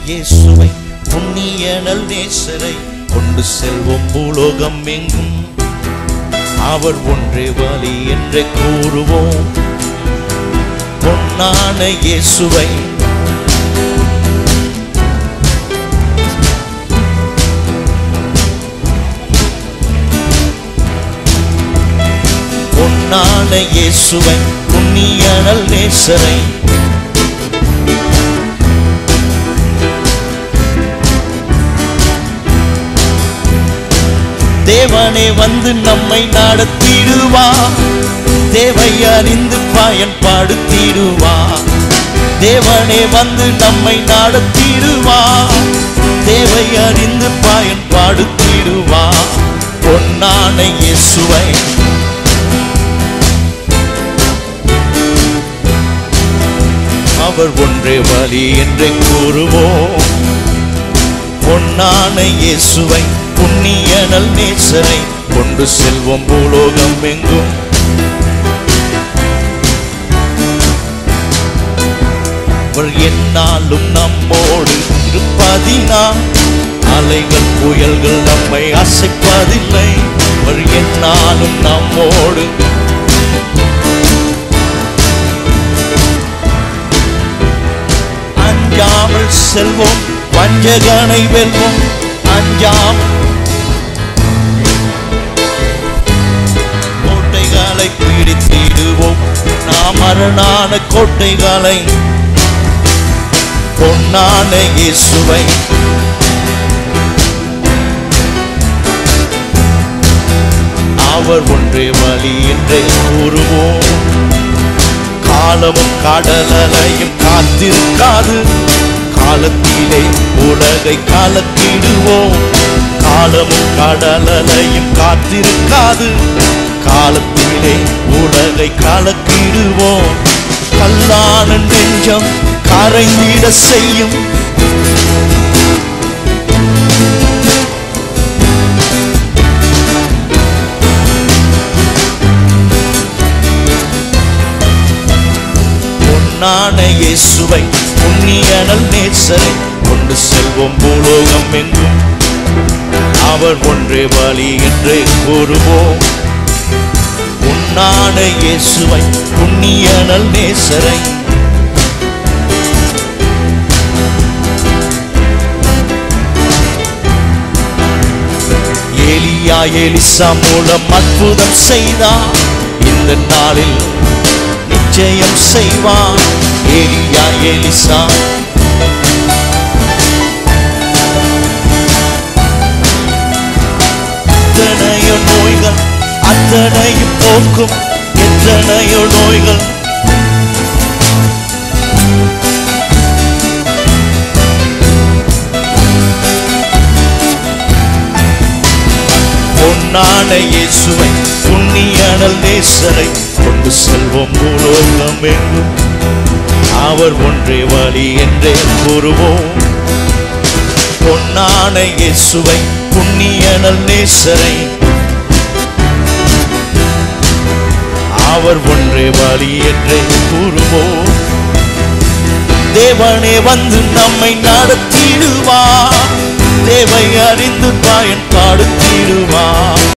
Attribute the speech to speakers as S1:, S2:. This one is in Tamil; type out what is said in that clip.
S1: இயேசுவை புண்ணியனல் நேசரை கொண்டு செல்வோம் பூலோகம் எங்கும் அவர் ஒன்றே வழி என்றே கூறுவோம் பொன்னான இயேசுவை பொன்னான இயேசுவை புண்ணியனல் நேசரை தேவனே வந்து நம்மை நடத்திடுவா தேவை அறிந்து பயன்படுத்திடுவா தேவனே வந்து நம்மை நடத்திடுவா தேவை அறிந்து பயன்படுத்திடுவா பொன்னான இயேசுவை அவர் ஒன்றே வழி என்றே கூறுவோம் பொன்னான இயேசுவை புண்ணியனல் நேசரை கொண்டு செல்வோம் பூலோகம் எங்கும் அவர் என்னாலும் நம்மோடு இருப்பதினா அலைகள் புயல்கள் நம்மை அசைப்பதில்லை அவர் என்னாலும் நம்மோடு அஞ்சாமல் செல்வோம் வஞ்சகனை வெல்வோம் அஞ்சாம் கோட்டைகளை பிடித்திடுவோம் நாம் அரணான கோட்டைகளை பொன்னான இயேசுவை அவர் ஒன்றே வழி என்றே கூறுவோம் காலமும் கடலையும் காத்திருக்காது காலத்திலே உலகை கலக்கிடுவோம் காலமும் கடலையும் காத்திருக்காது காலத்திலே உலகை கலக்கிடுவோம் கல்லான நெஞ்சம் கரைந்திட செய்யும் பொன்னான இயேசுவை புண்ணியனல் நேசரை கொண்டு செல்வோம் பூலோகம் எங்கும் அவர் ஒன்றே வழி என்றே கூறுவோம் பொன்னான இயேசுவை புண்ணியனல் நேசரை ஏலியா எலிசா மூலம் அற்புதம் செய்தார் இந்த நாளில் நிச்சயம் செய்வான் ஏலியா எலிசா எத்தனையோ நோய்கள் அத்தனையும் போக்கும் எத்தனையோ நோய்கள் பொன்னான இயேசுவை புண்ணியனல் நேசரை கொண்டு செல்வோம் பூலோகம் எங்கும் அவர் ஒன்றே வழி என்றே கூறுவோம் பொன்னான இயேசுவை புண்ணியனல் நேசரை அவர் ஒன்றே வழி என்றே கூறுவோம் தேவனே வந்து நம்மை நடத்திடுவார் தேவை அறிந்து பயன்படுத்திடுவார்